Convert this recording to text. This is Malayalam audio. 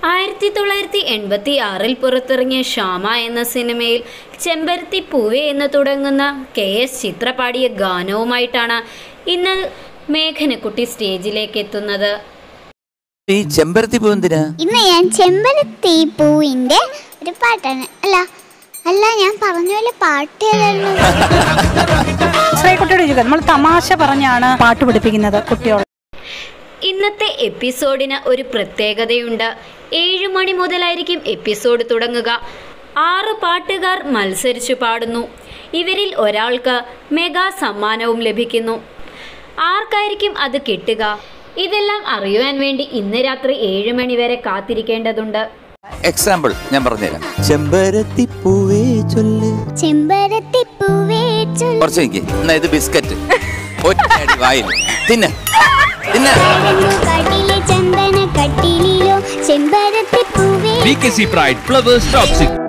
ആയിരത്തി തൊള്ളായിരത്തി എൺപത്തി ആറിൽ പുറത്തിറങ്ങിയ ഷാമ എന്ന സിനിമയിൽ ചെമ്പരത്തി പൂവേ എന്ന് തുടങ്ങുന്ന കെ എസ് ചിത്ര പാടിയ ഗാനവുമായിട്ടാണ് ഇന്ന് മേഘനക്കുട്ടി സ്റ്റേജിലേക്ക് എത്തുന്നത് ഈ ചെമ്പരത്തി പൂ എന്തിനാ ഇന്ന് ഞാൻ ചെമ്പരത്തി പൂവിന്റെ ഒരു പാട്ടാണ് അല്ല അല്ല ഞാൻ പറഞ്ഞ പോലെ പാട്ട് ഏതായിരുന്നു ശ്രീകുട്ടിയോട് ചോദിക്കുക നമ്മൾ തമാശ പറഞ്ഞാണ് പാട്ട് പഠിപ്പിക്കുന്നത് കുട്ടിയോട് ഇന്നത്തെ എപ്പിസോഡിന് ഒരു പ്രത്യേകതയുണ്ട് ഏഴു മണി മുതലായിരിക്കും എപ്പിസോഡ് തുടങ്ങുക ആറ് പാട്ടുകാർ മത്സരിച്ചു പാടുന്നു ഇവരിൽ ഒരാൾക്ക് മെഗാ സമ്മാനവും ലഭിക്കുന്നു ആർക്കായിരിക്കും അത് കിട്ടുക ഇതെല്ലാം അറിയുവാൻ വേണ്ടി ഇന്ന് രാത്രി ഏഴ് മണി വരെ കാത്തിരിക്കേണ്ടതുണ്ട് എക്സാമ്പിൾ ഞാൻ പറഞ്ഞുതരാം ചെമ്പരത്തി പൂവേ ചൊല്ല് ചെമ്പരത്തി പൂവേ ചൊല്ലു കുറച്ച് എനിക്ക് എന്നാ ഇത് ബിസ്ക്കറ്റ് ഒറ്റയടി വായിൽ തിന്ന തിന്ന കാട്ടിലെ ചന്ദന കട്ടിലിലോ ചെമ്പരത്തി പൂവേ BKC Pride Flowers Top 6